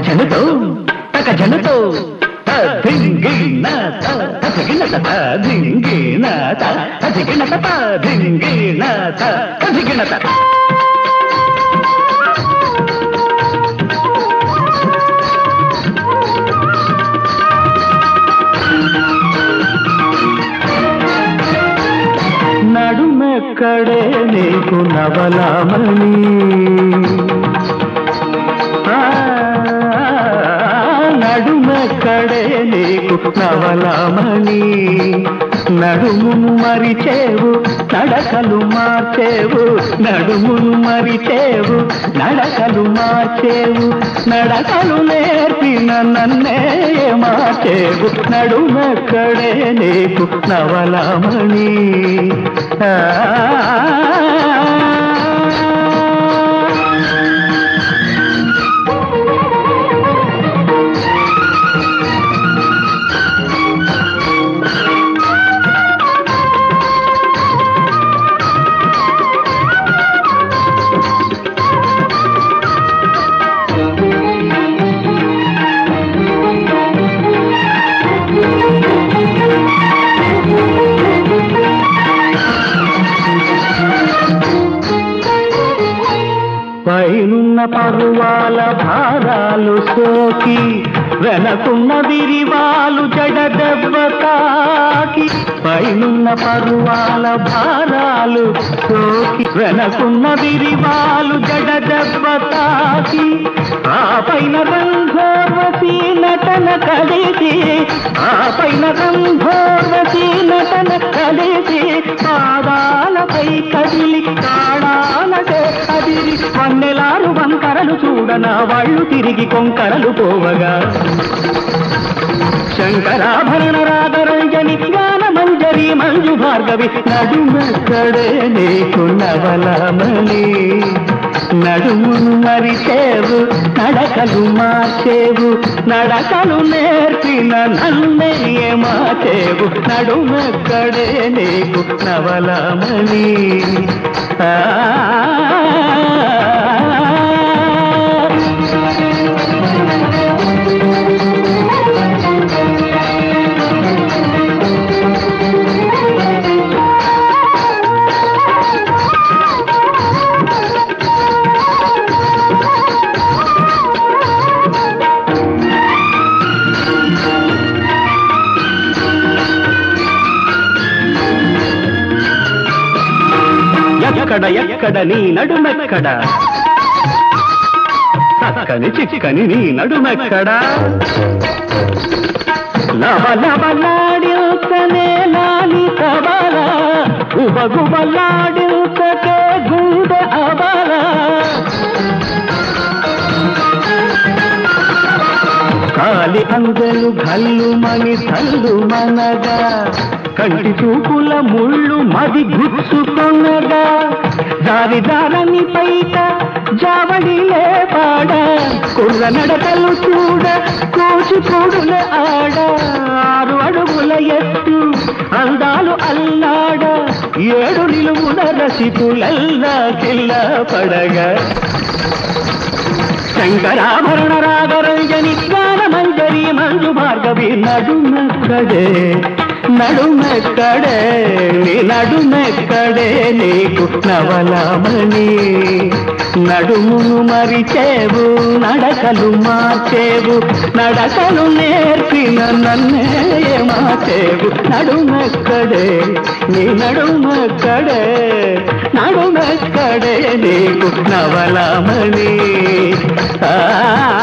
జనతో తక జనతో ధింగిణ ధింగిణ ధింగిణ ధింగిణ ధింగిణ ధింగిణ నడుమెక్కడే నీకు నవలామణి ఆ, నడుమెక్కడే నీకు నవలామణి నడుమును మరిచేవు నడకలు మార్చేవు నడుమును మరిచేవు నడకలు మార్చేవు నడకలు నేర్పిన నన్నే మార్చేవు నడుమెక్కడే నీకు నవలామణి ఆ పైనున్న పరువాల భారాలు సోకి వెనకున్న విరివాలు జడ దెబ్బ తాకి పైనున్న పరువాల భారాలు సోకి వెనకున్న విరివాలు జడ దెబ్బ తాకి ఆ పైన రంగోర్వశీ నటన కలిసి ఆ పైన రంగోర్వశీ నటన కలిసి పాదాలపై కదిలి కాడాలటే అదిరి వన్నెలారు వంకరలు చూడన వాళ్ళు తిరిగి కొంకరలు పోవగా శంకరాభరణ రాగరంజని జ్ఞాన మంజరి మంజు భార్గవి నడుమక్కడే నీకు నవలమణి నడుమును మరిచేవు నడకలు మార్చేవు నడకలు నేర్పిన నన్నే మార్చేవు నడుమక్కడే నీకు నవలమణి ఆ ఎక్కడ ఎక్కడ నీ నడుమెక్కడ చక్కని చిక్కని నీ నడుమెక్కడ లవ లవలాడిల్సనే లాలి కబల ఉబగుబలాడిల్సకే గుండె అబల కాలి అందెలు గల్లు మని తల్లు మనగా కంటి చూపుల ముళ్ళు మది గుచ్చుకొనగా దారి దారని పైట జావడిలే పాడ కుర్ర నడకలు చూడ కూచిపూడుల ఆడ ఆరు అడుగుల ఎత్తు అందాలు అల్లాడ ఏడు నిలువున రసిపులల్లా కిల్ల పడగా శంకరాభరణ రాగరంజని జ్ఞాన మంజరి మంజు భార్గవి నడుమెక్కడే నడుమెక్కడే నీ నడుమెక్కడే నీకు నవలమణి నడుమును మరిచేవు నడకలు మార్చేవు నడకలు నేర్పిన నన్నే మార్చేవు నడుమెక్కడే నీ నడుమెక్కడే నడుమెక్కడే నీకు నవలమణి ఆ